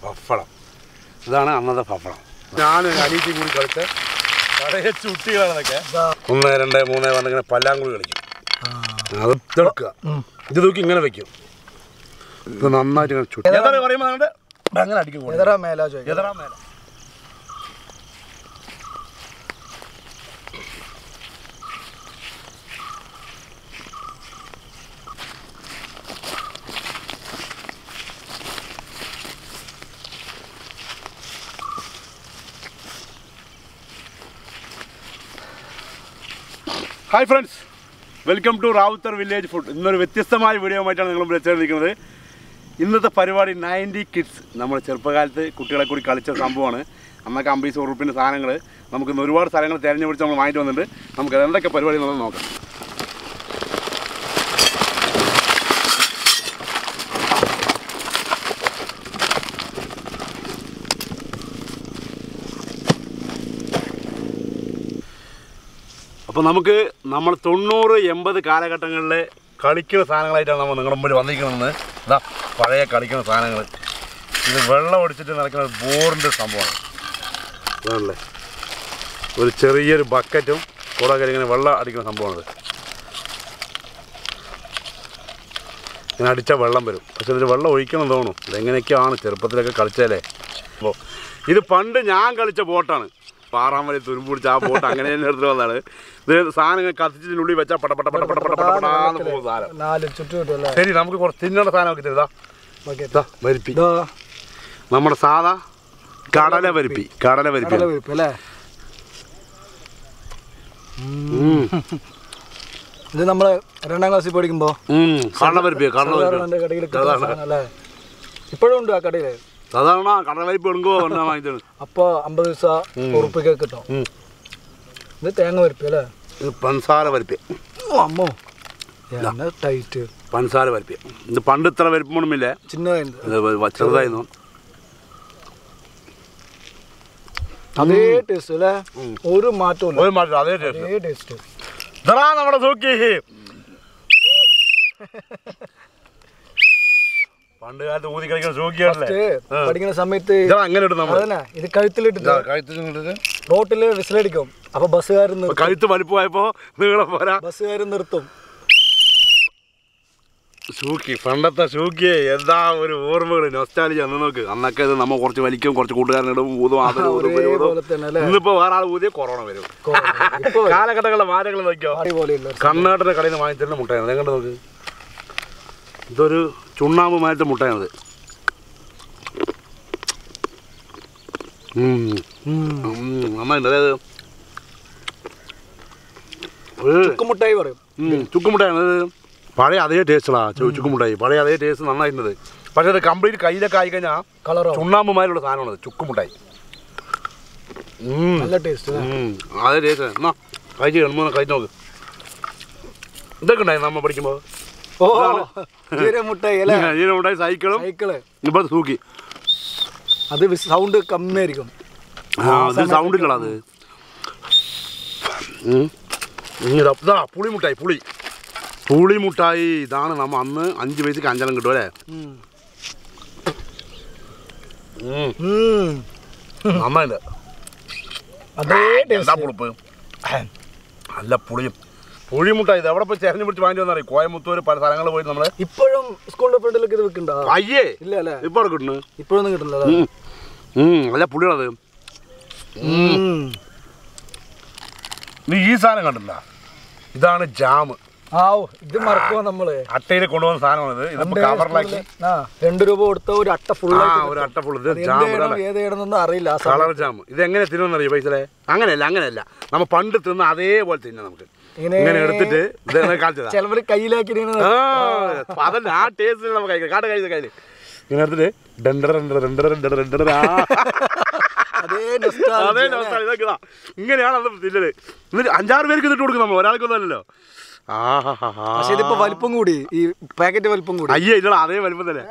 പപ്പടം ഇതാണ് അന്നത്തെ പപ്പടം ഞാൻ അനീറ്റി കൂടി കളിച്ച പഴയ ചുട്ടികളാണ് ഇതൊക്കെ ഒന്ന് രണ്ട് മൂന്ന് പറഞ്ഞിങ്ങനെ പല്ലാങ്കുളി കളിക്കും അത് ഇതെടുക്കുക ഇത് തൂക്കി ഇങ്ങനെ വെക്കും ഇത് നന്നായിട്ട് ഇങ്ങനെ ചുട്ടി എത്ര പറയുമ്പോൾ നിങ്ങളുടെ അങ്ങനെ അടിക്കും കൂടെ. എതറാ മേലാ ചോദിക്കാം എതറാ മേല hi friends welcome to Rawther village food ഇന്നൊരു വ്യത്യസ്തമായ വീഡിയോ ആയിട്ടാണ് നിങ്ങൾ വിളിച്ചിരിക്കുന്നത് ഇന്നത്തെ പരിപാടി നയൻറ്റി കിഡ്സ് നമ്മൾ ചെറുപ്പകാലത്ത് കുട്ടികളെ കൂടി കളിച്ച സംഭവമാണ് അന്നൊക്കെ അമ്പീസ് ഉറുപ്പിൻ്റെ സാധനങ്ങൾ നമുക്ക് ഇന്ന് ഒരുപാട് സ്ഥലങ്ങൾ തിരഞ്ഞു പിടിച്ച് നമ്മൾ വാങ്ങിയിട്ട് വന്നിട്ടുണ്ട് നമുക്ക് എന്തൊക്കെ പരിപാടി എന്നുള്ളത് നോക്കാം അപ്പോൾ നമുക്ക് നമ്മൾ തൊണ്ണൂറ് എൺപത് കാലഘട്ടങ്ങളിലെ കളിക്കുന്ന സാധനങ്ങളായിട്ടാണ് നമ്മൾ നിങ്ങളുടെ മുമ്പിൽ വന്നിരിക്കുന്നത് ഇതാ പഴയ കളിക്കുന്ന സാധനങ്ങൾ ഇത് വെള്ളം ഒടിച്ചിട്ട് നടക്കുന്ന ഒരു ബോറിൻ്റെ സംഭവമാണ് ഇതാണല്ലേ ഒരു ചെറിയൊരു ബക്കറ്റും കൂടെ ഇങ്ങനെ വെള്ളം അടിക്കുന്ന സംഭവമാണിത് ഇങ്ങനെ അടിച്ചാൽ വെള്ളം വരും പക്ഷെ ഇതിൽ വെള്ളം ഒഴിക്കണം തോന്നുന്നു ഇതെങ്ങനെയൊക്കെയാണ് ചെറുപ്പത്തിലൊക്കെ കളിച്ചാലേ അപ്പോൾ ഇത് പണ്ട് ഞാൻ കളിച്ച ബോട്ടാണ് പാറാൻ വഴി തുരുമ്പ് പിടിച്ച ആ ബോട്ട് അങ്ങനെ തന്നെ എടുത്തിട്ട് വന്നതാണ് ഇത് സാധനങ്ങൾ കത്തിച്ചിട്ടുള്ളിൽ വെച്ചാൽ പട പട പട പട പട പട പടാന്ന് പോകുന്ന സാധനം നാല് ചുറ്റും അല്ലേ ശരി നമുക്ക് കുറച്ച് തിന്നേണ്ട സാധനമൊക്കെ തരുതാ ബക്കറ്റ് ഇതാ വരിപ്പി ഇതാ നമ്മുടെ സാധാ കടല വരിപ്പി കടല വരിപ്പി കടല വേപ്പ് അല്ലേ ഉം. ഇത് നമ്മള് രണ്ടാം ക്ലാസ്സിൽ പഠിക്കുമ്പോ ഉം. കടല വരിപ്പി കടല വരിപ്പി സാധാരണ കടയിൽ കിട്ടുന്ന സാധനം അല്ലേ ഇപ്പോഴും ഉണ്ട് ആ കടയില് സാധാരണ കടല വരിപ്പി എടുക്കുമോ എന്നാ വാങ്ങിച്ചത് അപ്പൊ അമ്പത് ദിവസ ഉറുപ്പൊക്കെ കിട്ടും ഉം. ഇത് തേങ്ങ വരപ്പ് അല്ലേ ഇത് പഞ്ചസാര വരിപ്പി ഓ, അമ്മോ എന്നാ ടൈറ്റ് പഞ്ചസാര വരിപ്പി ഇത് പണ്ട് ഇത്ര വരിപ്പൊന്നുമില്ല ചിന്നതായിരുന്നു ഇത് വ- വ- ചെറുതായിരുന്നു അതേ ടേസ്റ്റ് അല്ലേ ഒരു മാറ്റവും ഒരു മാറ്റം അതേ ടേസ്റ്റ് അതേ ടേസ്റ്റ് ഇതാ നമ്മുടെ സൂക്കി പണ്ട് കാലത്ത് ഊതി കളിക്കുന്ന സൂക്കിയാണല്ലേ പഠിക്കുന്ന സമയത്ത് ഇതാ അങ്ങനെ ഇടും നമ്മൾ അതന്നെ ഇത് കഴുത്തിലിട്ടിട്ട് കഴുത്ത് റോട്ടില് വിസിലടിക്കും അപ്പൊ ബസ്സുകാരൻ നിർത്തും കഴുത്ത് വലിപ്പമായപ്പോ നീളം പോരാ ബസ്സുകാരൻ നിർത്തും ഷൂക്കി പണ്ടത്തെ ഷൂക്കിയെ എന്താ ഒരു ഓർമ്മകൾ നൊസ്റ്റാലിജ് അന്ന് നോക്ക് അന്നൊക്കെ ഇത് നമ്മ കുറച്ച് വലിക്കും കുറച്ച് കൂട്ടുകാരനിടും ഊതും അതിന് ഊതും ഇവന് ഊതും. ഒരേപോലെ തന്നെ അല്ലേ ഇന്നിപ്പോ വേറെ ആൾ ഊതിയ കൊറോണ വരും ഇപ്പൊ കാലഘട്ടങ്ങളിലെ മാറ്റങ്ങൾ നോക്കിയോ അടിപൊളിയുള്ള കർണാടക കടയിൽ നിന്ന് വാങ്ങിച്ചിരുന്ന മുട്ടയാണ് അതെങ്ങോട്ട് നോക്ക് ഇതൊരു ചുണ്ണാമ്പ് മാറ്റ മുട്ടയാണിത് ഉം. ഉം, നന്നായിട്ടുണ്ട് അതായത് ഒരു ചുക്കുമുട്ടായി പറയും ഉം, ചുക്കുമുട്ടായാണ് ഇത് പഴയ അതേ ടേസ്റ്റാ ചുക്കുമുട്ടായി പഴയ അതേ ടേസ്റ്റ് നന്നായിട്ടുണ്ട് പക്ഷേ അത് കംപ്ലീറ്റ് കയ്യിലൊക്കെ ആയി കഴിഞ്ഞാൽ കളറോ ചുണ്ണാമ്പുമാരുള്ള സാധനമാണ് ചുക്കുമുട്ടായി ഉം. നല്ല ടേസ്റ്റ് ഉം, അതേ ടേസ്റ്റ് എന്നാ കഴിച്ച് എണ്ണ കഴിച്ച് നോക്ക് ഇതൊക്കെ ഉണ്ടായി നമ്മ പഠിക്കുമ്പോൾ ഓ മുട്ടായി അല്ലേ ഇതിനുണ്ടായി സൈക്കിളും സൈക്കിള് ഇപ്പൊ തൂക്കി അത് സൗണ്ട് കമ്മിയായിരിക്കും ആ ഇത് സൗണ്ട് ഇല്ലടാ അത് ഉം. ഇതാ ഇതാ പുളിമുട്ടായി പുളി പുളിമുട്ടായി ഇതാണ് നമ്മ അന്ന് അഞ്ച് പൈസക്ക് അഞ്ചെണ്ണം കിട്ടും അല്ലേ ഉം. ഉം. ഉം. നന്നായിട്ട് അതേ എന്താ ടേസ്റ്റ് പുളിപ്പ് നല്ല പുളിയും പുളിമുട്ടായി ഇത് എവിടെ പോയി ചെരഞ്ഞു പിടിച്ച് വാങ്ങി വന്നറിയും കോയമുത്തൂർ പല സ്ഥലങ്ങളിൽ പോയി നമ്മള് ഇപ്പോഴും സ്കൂളിന്റെ ഫ്രണ്ടിലൊക്കെ ഇത് വെക്കണ്ട അയ്യേ ഇല്ല അല്ലേ ഇപ്പൊ അവിടെ കിട്ടുന്നു ഇപ്പോഴൊന്നും കിട്ടുന്നില്ല ഉം. ഉം, നല്ല പുളിയാണത് നീ ഈ സാധനം കണ്ടില്ല ഇതാണ് ജാം ആ ഓ, ഇത് മറക്കുമോ നമ്മള് അട്ടയിൽ കൊണ്ടുവന്ന സാധനമാണിത് ഇതിപ്പോ പണ്ട് കവറിലാക്കി സ്കൂളില് ആ രണ്ട് രൂപ കൊടുത്ത ഒരു അട്ട ഫുൾ ആ ഒരു അട്ട ഫുൾ ഇത് ജാം ഏതാണ് ഏതാണെന്നൊന്നും അറിയില്ല ആ സമയം. കളർ ജാം ഇത് എങ്ങനെ തിന്നുമെന്നറിയോ പൈസലെ അങ്ങനെയല്ല അങ്ങനെയല്ല നമ്മ പണ്ട് തിന്ന അതേപോലെ തിന്നാം നമുക്ക് ഇങ്ങനെ ഇങ്ങനെ എടുത്തിട്ട് ഇത് ഇങ്ങനെ കാണിച്ചതാ ചിലവര് കയ്യിലാക്കി ഇങ്ങനെ ആ അതല്ല ആ ടേസ്റ്റ് നമുക്ക് കഴിക്കാം കാട്ട് കഴിച്ച കയ്യിൽ ഇങ്ങനെ എടുത്തിട്ട് ഡണ്ടർ ഡണ്ടർ ഡണ്ടർ ഡണ്ടർ ഡണ്ടർ ആ അതേ nostalgia അതേ അല്ലേ? nostalgia, ഇതൊക്കെ ഇതാ. ഇങ്ങനെയാണ് അന്ന് തിന്നത് എന്നിട്ട് അഞ്ചാറ് പേർക്ക് ഇതിട്ട് കൊടുക്കും നമ്മൾ ഒരാൾക്കൊന്നും അല്ലല്ലോ ആഹാഹാഹാ. പക്ഷെ ഇതിപ്പോ വലിപ്പം കൂടി ഈ പാക്കറ്റ് വലിപ്പം കൂടി അയ്യേ ഇല്ലടാ അതേ വലിപ്പം തന്നെ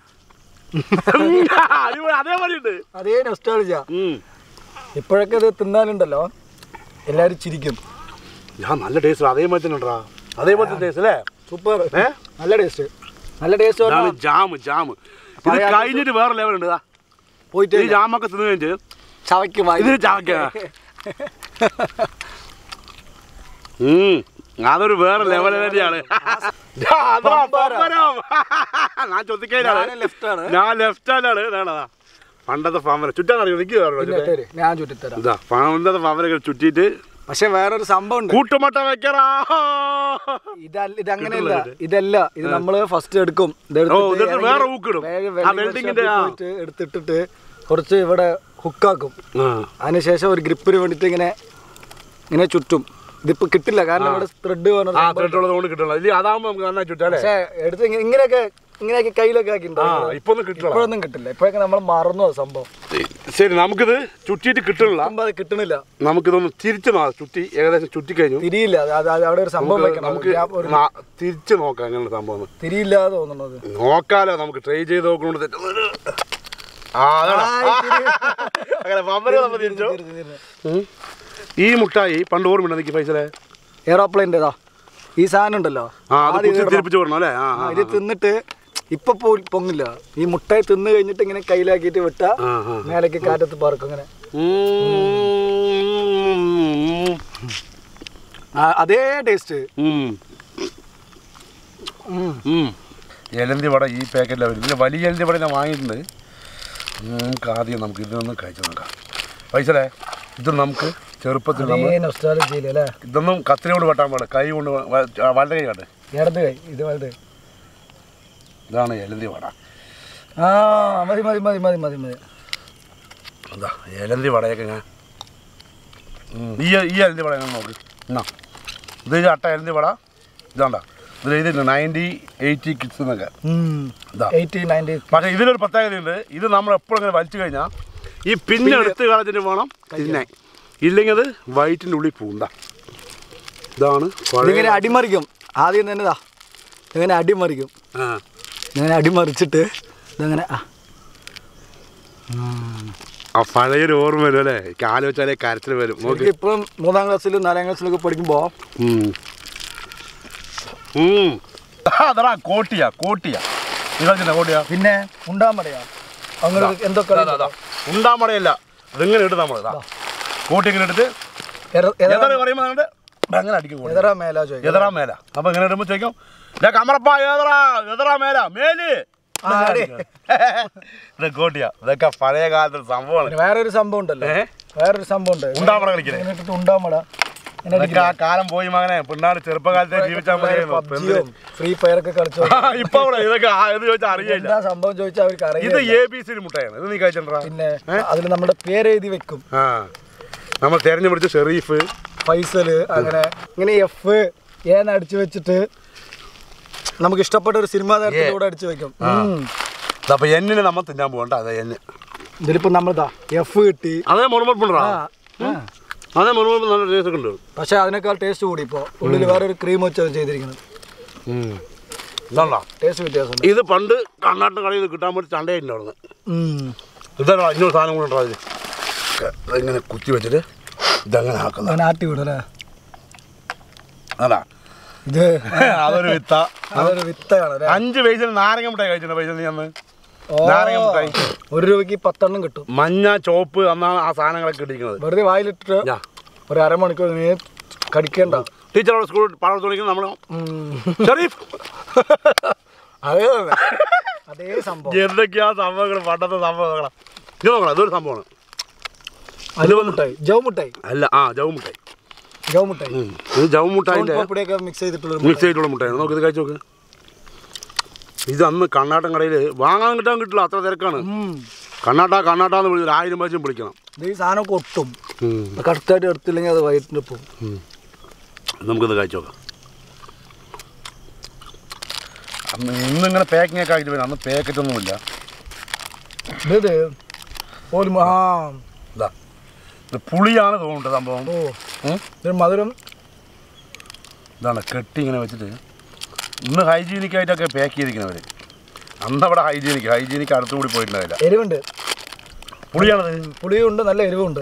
അടിപൊളി, അതേപോലെ ഉണ്ട് അതേ നൊസ്റ്റാൾജിയ ഉം. ഇപ്പോഴൊക്കെ ഇത് തിന്നാലുണ്ടല്ലോ എല്ലാരും ചിരിക്കും ഞാൻ നല്ല ടേസ്റ്റ് അതേപോലെ തന്നെ ഉണ്ടാ അതേപോലത്തെ ടേസ്റ്റ് അല്ലേ സൂപ്പർ ഏ നല്ല ടേസ്റ്റ് നല്ല ടേസ്റ്റ് ഇതാണ് ജാം ജാം ഇത് പഴയ കഴിഞ്ഞിട്ട് വേറെ ലെവൽ ഉണ്ട് ഇതാ പോയിട്ട് ഈ ജാമൊക്കെ തിന്നു കഴിഞ്ഞിട്ട് ചവയ്ക്കും വായിൽ. ഇതിന് ചാക്ക ഉം അതൊരു വേറെ ലെവൽ തന്നെയാണ് ദാ, അതാ പമ്പരം. പമ്പരം. ഞാൻ ചോദിക്കാനാണ് ഞാന് left ആണ്. ഞാൻ ലെഫ്റ്റ് ഹാൻഡാണ് ഇതാണതാ പണ്ടത്തെ പാമ്പര ചുറ്റാന്നറിയോ പിന്നെ നിൽക്കുക തരും, ഞാൻ ചുറ്റിത്തരാം ഇതാ പണ്ടത്തെ പാമ്പരൊക്കെ ചുറ്റിയിട്ട് പക്ഷെ വേറൊരു സംഭവം ഉണ്ട് കൂട്ടുമട്ട വെക്കറാ ഇതല്ല ഇതങ്ങനെയല്ല ഇതല്ല ഇത് നമ്മള് ഫസ്റ്റ് എടുക്കും ഇത് ഓ, എടുത്തിട്ട് ഇതിട്ട് ഇറങ്ങി വേറെ hook ഇടും. വേഗം ആ വെൽഡിംഗ് welding workshop ൽ ന്റെ, ആ. പോയിട്ട് എടുത്തിട്ടിട്ട് കുറച്ച് ഇവിടെ ഹുക്കാക്കും ആ അതിനുശേഷം ഒരു ഗ്രിപ്പിന് വേണ്ടിയിട്ട് ഇങ്ങനെ ഇങ്ങനെ ചുറ്റും ഇതിപ്പോ കിട്ടില്ല കാരണം ഇവിടെ ത്രെഡ് ആ ത്രെഡുള്ളത് കൊണ്ട് കിട്ടണം ഇല്ല അതാകുമ്പോ നമുക്ക് നന്നായി ചുറ്റാലേ പക്ഷെ എടുത്ത് ഇങ്ങനെ- ഇങ്ങനെയൊക്കെ ഇങ്ങനെയൊക്കെ കയ്യിലൊക്കെ ആ ആക്കിണ്ടാവും ഇപ്പൊ ഒന്നും കിട്ടണം ഇപ്പോഴൊന്നും കിട്ടില്ല ഇപ്പോഴൊക്കെ നമ്മൾ മറന്നു ആ സംഭവം ശരി നമുക്കിത് ചുറ്റിയിട്ട് കിട്ടണില്ല ആകുമ്പോ അത് കിട്ടണില്ല നമുക്കിതൊന്ന് തിരിച്ച് നോ- ചുറ്റി ഏകദേശം ചുറ്റി കഴിഞ്ഞു തിരിയില്ല അത് അത് അത് അവിടെ ഒരു സംഭവം നമുക്ക് വെക്കണം നമുക്ക് ഗ്യാപ്പ് ഒരു നാ- തിരിച്ച് നോക്കാം അങ്ങനെ സംഭവം ഒന്ന്. തിരിയില്ല തോന്നുന്നത് നോക്കാലോ നമുക്ക് ട്രൈ ചെയ്ത് നോക്കണോണ്ട് തെറ്റൊന്നും ആ അതാണ് അങ്ങനെ പമ്പര് നമ്മൾ തിരിച്ചു ഉം. ഈ മുട്ടായി പണ്ട് ഓർമ്മയുണ്ട് എനിക്ക് പൈസ എയറോപ്ലെയിൻ്റെതാ ഈ സാധനം ഉണ്ടല്ലോ ആ അത് ആദ്യം കുത്തി ഇടണം. തിരിപ്പിച്ച് വിടണം അല്ലേ ആ ആ, ഇത് തിന്നിട്ട് ഇപ്പൊ പോ- പൊങ്ങില്ല ഈ മുട്ടായി തിന്ന് കഴിഞ്ഞിട്ട് ഇങ്ങനെ കയ്യിലാക്കിയിട്ട് വിട്ട ആ ആ മേലേക്ക് കാറ്റത്ത് പറക്കും അങ്ങനെ ഉം. ആ, അതേ ടേസ്റ്റ് ഉം. ഉം. എലന്തി വട ഈ പാക്കറ്റിലാണ് വരുന്നത് ഇതിൻ്റെ വലിയ എലന്തി വട ഞാൻ വാങ്ങിയിട്ടുണ്ട് നമുക്ക് ആദ്യം നമുക്ക് ഇതൊന്നും കഴിച്ചു നോക്കാം പൈസലേ ഇത് നമുക്ക് ചെറുപ്പത്തിൽ നമ്മൾ അതേ നൊസ്റ്റാലജിയിൽ അല്ലേ ഇതൊന്നും കത്തിരിയോട് വെട്ടാൻ പാടില്ല കൈ കൊണ്ട് വലത് കൈ കണ്ട് ഇടത് കൈ ഇത് വലുത് ഇതാണ് എലന്തി വട ആ മതി മതി മതി മതി മതി മതി എന്താ എലന്തി വടയൊക്കെ ഞാൻ ഉം. ഈ ഈ എലന്തി വട ഞാൻ നോക്ക് എന്നാ ഇത് ഈ അട്ട എലന്തി വട ഇതാണ്ട ഇതിൽ ഇതില്ല നയൻറ്റി എയ്റ്റി കിഡ്സ് എന്നൊക്കെ ഇതാ എയ്റ്റി നയൻറ്റി പക്ഷേ ഇതിലൊരു പ്രത്യേകതയുണ്ട് ഇത് നമ്മൾ എപ്പോഴും ഇങ്ങനെ വലിച്ചു കഴിഞ്ഞാൽ ഈ പിന്നെ എടുത്ത് കളഞ്ഞിട്ട് വേണം തിന്നാൻ ഇല്ലെങ്കിൽ അത് വയറ്റിൻ്റെ ഉള്ളിൽ പൂണ്ട ഇതാണ് പഴയ ഇതിങ്ങനെ അടിമറിക്കും ആദ്യം തന്നെ ഇതാ ഇങ്ങനെ അടിമറിക്കും ആ ഇങ്ങനെ അടിമറിച്ചിട്ട് ഇതങ്ങനെ ആ ആ പഴയൊരു ഓർമ്മ വരും അല്ലേ കാല് വെച്ചാലേ കരച്ചിൽ വരും നോക്ക് എനിക്ക് ഇപ്പം മൂന്നാം ക്ലാസ്സിലും നാലാം ക്ലാസ്സിലൊക്കെ പഠിക്കുമ്പോൾ ഉം. ഉം. ആ, അതെടാ കോട്ടിയാ കോട്ടിയാ നിങ്ങൾ കോട്ടിയാ പിന്നെ ഉണ്ടാമടയാ അങ്ങനെ എന്തൊക്കെ ഉണ്ടാമടയല്ല ഇതിങ്ങനെ ഇട്ട് നമ്മൾ ഇതാ കോട്ടി ഇങ്ങനെ എടുത്ത് എത്ര പറയുമ്പോൾ അങ്ങോട്ട് അങ്ങനെ അടിക്കും കോട്ടി. എതറാ മേലാ ചോദിക്കും എതറാ മേല അപ്പൊ ഇങ്ങനെ ഇടുമ്പോ ചോദിക്കും "ദേ കമറപ്പ ഏതറാ എതറാ മേല മേല് ആ, അടി. ഇത് കോട്ടിയാ ഇതൊക്കെ പഴയ കാലത്തെ ഒരു സംഭവമാണ് പിന്നെ വേറൊരു സംഭവം ഉണ്ടല്ലോ ഏ? വേറൊരു സംഭവം ഉണ്ട് ഉണ്ടാമട കളിക്കുന്നത് ഇങ്ങനെ ഇട്ടിട്ട് ഉണ്ടാമട ഇങ്ങനെ ഇതൊക്കെ ആ കാലം പോയി മകനെ പിന്നാട് ചെറുപ്പകാലത്തെ ജീവിച്ചാൽ മതിയായിരുന്നു പബ്ജിയും ഫ്രീ ഫയർ ഒക്കെ കളിച്ചു ആ, ഇപ്പൊ അവിടെ ഇതൊക്കെ ആ, ഇത് ചോദിച്ചാൽ അറിയില്ല എന്താ സംഭവം ചോദിച്ചാൽ അവർക്ക് ഇത് അറിയില്ല എ ബി സി മുട്ടയാണ് ഇത് നീ കഴിച്ചിട്ടാ പിന്നെ അതിൽ നമ്മുടെ പേര് എഴുതി വെക്കും ആ നമ്മൾ തെരഞ്ഞു പിടിച്ച ഷെറീഫ് ഫൈസല് അങ്ങനെ ഇങ്ങനെ എഫ് ഏന്ന് അടിച്ചു വെച്ചിട്ട് നമുക്ക് ഇഷ്ടപ്പെട്ട ഒരു സിനിമാ താരത്തിന്റെ കൂടെ അടിച്ചു വെക്കും ഉം. അപ്പൊ എന്നിന് നമ്മൾ തിന്നാൻ പോകണ്ട അതെ എന്നെ ഇതിലിപ്പോ നമ്മളിതാ എഫ് കിട്ടി അതേ മുറുമുറുപ്പുണ്ടാ ആ ആ. അതേ മുറുമുറുപ്പ് നല്ല ടേസ്റ്റ് ഒക്കെ ഉണ്ട് പക്ഷെ അതിനേക്കാൾ ടേസ്റ്റ് കൂടി ഇപ്പോ ഉള്ളിൽ വേറെ ഒരു ക്രീം വെച്ചാണ് ചെയ്തിരിക്കുന്നത് ഇതാണ്ടാ ടേസ്റ്റ് വ്യത്യാസമുണ്ട് ഇത് പണ്ട് കർണാടക കടയിൽ നിന്ന് കിട്ടാൻ വേണ്ടി ചണ്ടയുണ്ടായിരുന്നു ഉം. ഇതാ ഇന്നൊരു സാധനം കൂടെ ഉണ്ടോ അതിൽ ഇങ്ങനെ കുത്തി വെച്ചിട്ട് ഇതങ്ങനെ ആക്കുന്ന അങ്ങനെ ആട്ടി വിടും അല്ലേ അതാ ഇത് അതൊരു വിത്ത അതൊരു വിത്താണ് അല്ലേ അഞ്ച് പൈസ നാരങ്ങ മിഠായി കഴിച്ചിട്ടുണ്ട് പൈസ നീ അന്ന് ഓ, നാരങ്ങ മിഠായി ഒരു രൂപയ്ക്ക് പത്തെണ്ണം കിട്ടും മഞ്ഞ ചോപ്പ് അന്നാണ് ആ സാധനങ്ങളൊക്കെ ഇട്ടിരിക്കുന്നത് വെറുതെ വായിലിട്ടിട്ട് ഞാ ഒരു അരമണിക്കൂർ നീ കടിക്കേണ്ട ടീച്ചറോട് സ്കൂൾ പാഠം തുടങ്ങി നമ്മൾ ഉം. ഷെറീഫ് അതേ തന്നെ. അതേ സംഭവം എന്തൊക്കെയാ സംഭവങ്ങൾ പണ്ടത്തെ സംഭവങ്ങളാ ഇത് നോക്കണം അതൊരു സംഭവമാണ് അലുവ മുട്ടായി ജവ് മുട്ടായി അല്ല ആ ജവ് മുട്ടായി ജവ് മുട്ടായി ഉം. ഇത് ജവ് മുട്ടായിൻ്റെ പൊടിയൊക്കെ മിക്സ് ചെയ്തിട്ടുള്ള മിക്സ് ചെയ്തിട്ടുള്ള മുട്ടായാണ് നോക്ക് ഇത് കഴിച്ച് നോക്ക് ഇത് അന്ന് കർണാടക കടയിൽ വാങ്ങാൻ കിട്ടാൻ കിട്ടില്ല അത്ര തിരക്കാണ് കർണാടക കർണാടക എന്ന് വിളിച്ചൊരു ആയിരം പ്രാവശ്യം വിളിക്കണം ഇത് ഈ സാധനമൊക്കെ ഒട്ടും ഉം. കറക്റ്റായിട്ട് എടുത്തില്ലെങ്കിൽ അത് വയറ്റിന് പോകും ഉം. നമുക്കിത് കഴിച്ച് നോക്കാം അന്ന് ഇന്നിങ്ങനെ പാക്കിംഗ് ഒക്കെ ആക്കിയിട്ട് വരും അന്ന് പാക്കറ്റ് ഒന്നുമില്ല ഇത് ഒരു ആ ഇതാ ഇത് പുളിയാണ് തോന്നുന്നത് സംഭവം ഓ ഉം. ഇത് മധുരം ഇതാണ് കെട്ടി ഇങ്ങനെ വെച്ചിട്ട് ഇന്ന് ഹൈജീനിക് ആയിട്ടൊക്കെ പാക്ക് ചെയ്തിരിക്കുന്നവർ അന്ന് അവിടെ ഹൈജീനിക് ഹൈജീനിക് അടുത്തുകൂടി പോയിട്ടുണ്ടാവില്ല എരിവുണ്ട് പുളിയാണത് പുളിയുണ്ട് നല്ല എരിവുണ്ട്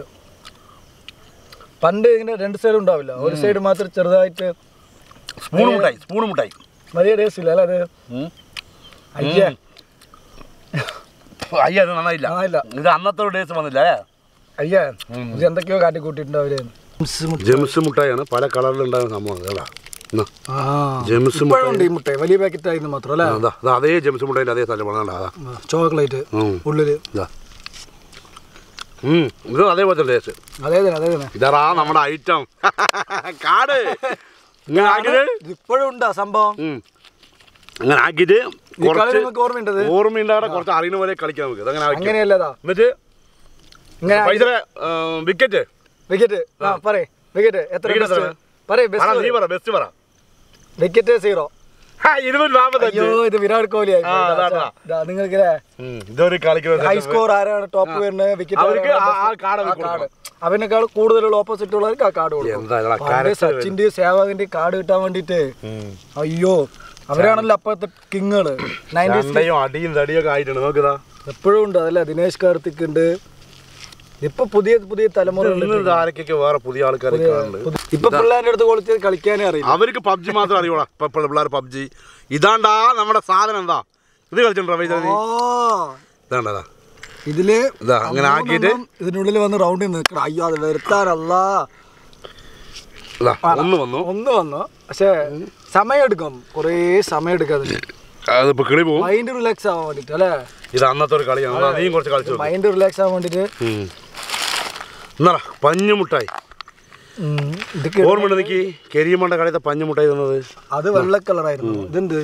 പണ്ട് ഇങ്ങനെ രണ്ട് സൈഡ് ഉണ്ടാവില്ല ഒരു സൈഡ് മാത്രം ചെറുതായിട്ട് സ്പൂൺ മുട്ടായി സ്പൂൺ മുട്ടായി വലിയ ടേസ്റ്റ് ഇല്ല അല്ലേ അത് ഉം. അയ്യേ അയ്യ അത് നന്നായില്ല നന്നായില്ല. ഇത് അന്നത്തെ ഒരു ഡേസ് വന്നില്ല അയ്യേ ഇത് എന്തൊക്കെയോ കാട്ടി കൂട്ടിയിട്ടുണ്ട് അവര് ജെംസ് മുട്ടായാണ് പല കളറിലുണ്ടാകുന്ന സംഭവം കേട്ടാ എന്നാ, ആ ജെംസ് ഇപ്പോഴും ഉണ്ട് ഈ മുട്ട വലിയ പാക്കറ്റ് ആയിരുന്നു മാത്രം അല്ലേ അതാ അതാ അതേ ജെംസ് മുട്ടേൻ്റെ അതേ സ്ഥലം വേണ്ട അതാ ചോക്ലേറ്റ് ഉം. ഉള്ളില് ഇതാ ഉം, ഇത് അതേപോലത്തെ ടേസ്റ്റ് അതേ തന്നെ അതേ തന്നെ ഇതാ നമ്മുടെ ഐറ്റം കാട് ഇങ്ങനെ ആക്കിയിട്ട് ഇത് ഇപ്പോഴും ഉണ്ടാ സംഭവം ഉം. അങ്ങനെ ആക്കിയിട്ട് ഈ കളി കുറച്ച് നിങ്ങൾക്ക് ഓർമ്മയുണ്ടത് ഓർമ്മയുണ്ടാകട്ടെ കുറച്ച് അറിയുന്ന പോലെ കളിക്കാം നമുക്ക് അതങ്ങനെ ആക്കി അങ്ങനെയല്ലതാ എന്നിട്ട് ഇങ്ങനെ പൈസ വിക്കറ്റ് വിക്കറ്റ് ആ പറയേ വിക്കറ്റ് എത്ര Wicket ബെസ്റ്റ് എത്ര? പറയേ പറ നീ ബെസ്റ്റ് പറ ബെസ്റ്റ് പറ വിക്കറ്റ് സീറോ ഹാ, ഇരുന്നൂറ്റി നാപ്പത്തഞ്ച് അയ്യോ ഇത് വിരാട് കോഹ്ലി ആ, അതാ, അതാ. നിങ്ങൾക്ക് ഉം, ഇതൊരു കളിക്കുന്നത് ഹൈ സ്കോർ ആരാണ് ടോപ്പ് വരുന്നത് വിക്കറ്റ് അവർക്ക് ആ- ആ card അവർക്ക് കാർഡ് അവനേക്കാൾ കൂടുതലുള്ള ഓപ്പോസിറ്റ് ഉള്ളവർക്ക് ആ കാർഡ് കൊടുക്കും എന്താ ഇതാ, പണ്ട് character സച്ചിന്റെ സേവാഗിന്റെ കാർഡ് കിട്ടാൻ വേണ്ടിട്ട് ഉം. അയ്യോ അവരാണല്ലോ അപ്പോഴത്തെ കിങ്ങുകള് നയൻറ്റീസ് ചണ്ടയും അടിയും തടിയൊക്കെ ആയിട്ടുണ്ട് നോക്കിതാ എപ്പോഴും ഉണ്ട് അതല്ലേ ദിനേശ് കാർത്തിക് ഉണ്ട് ഇപ്പൊ പുതിയ പുതിയ തലമുറ ഇന്ന് ആരൊക്കെ വേറെ പുതിയ ആൾക്കാർ കാണുന്നുണ്ട് ഇപ്പൊ പിള്ളേരുടെ അടുത്ത് കളിച്ച് കളിക്കാനേ അറിയില്ല അവർക്ക് പബ്ജി മാത്രം അറിയോളാ ഇപ്പൊ ഇപ്പൊ പിള്ളേർ പബ്ജി ഇതാണ്ടാ നമ്മുടെ സാധനം എന്താ ഇത് കളിച്ചിട്ടുണ്ടോ പൈസ നീ ആ ഇതാണ്ടാ ഇതില് ഇതാ അങ്ങനെ ആക്കിയിട്ട് മൂന്നെണ്ണം ഇതിനുള്ളിൽ വന്ന് റൗണ്ടിൽ നിൽക്കണം അയ്യോ അത് വരുത്താനല്ല ഇതാ ഒന്ന് വന്നു ഒന്ന് വന്നു പക്ഷേ സമയം എടുക്കും കുറേ സമയം എടുക്കും അതിന് അതിപ്പോ കിളി പോവും മൈൻഡ് റിലാക്സ് ആവാൻ വേണ്ടിട്ട് അല്ലേ ഇത് അന്നത്തെ ഒരു കളിയാണ് എന്നാ നീയും കുറച്ച് കളിച്ചു നോക്ക്. മൈൻഡ് റിലാക്സ് ആവാൻ വേണ്ടിട്ട് ഉം. എന്നാ പഞ്ഞുമുട്ടായി ഉം, ഇത് കേ- ഓർമ്മയുണ്ട് എനിക്ക് കരിയമണ്ട കളിയത്തെ പഞ്ഞുമുട്ടായി തന്നത് അത് വെള്ള കളറായിരുന്നു ഇതെന്ത്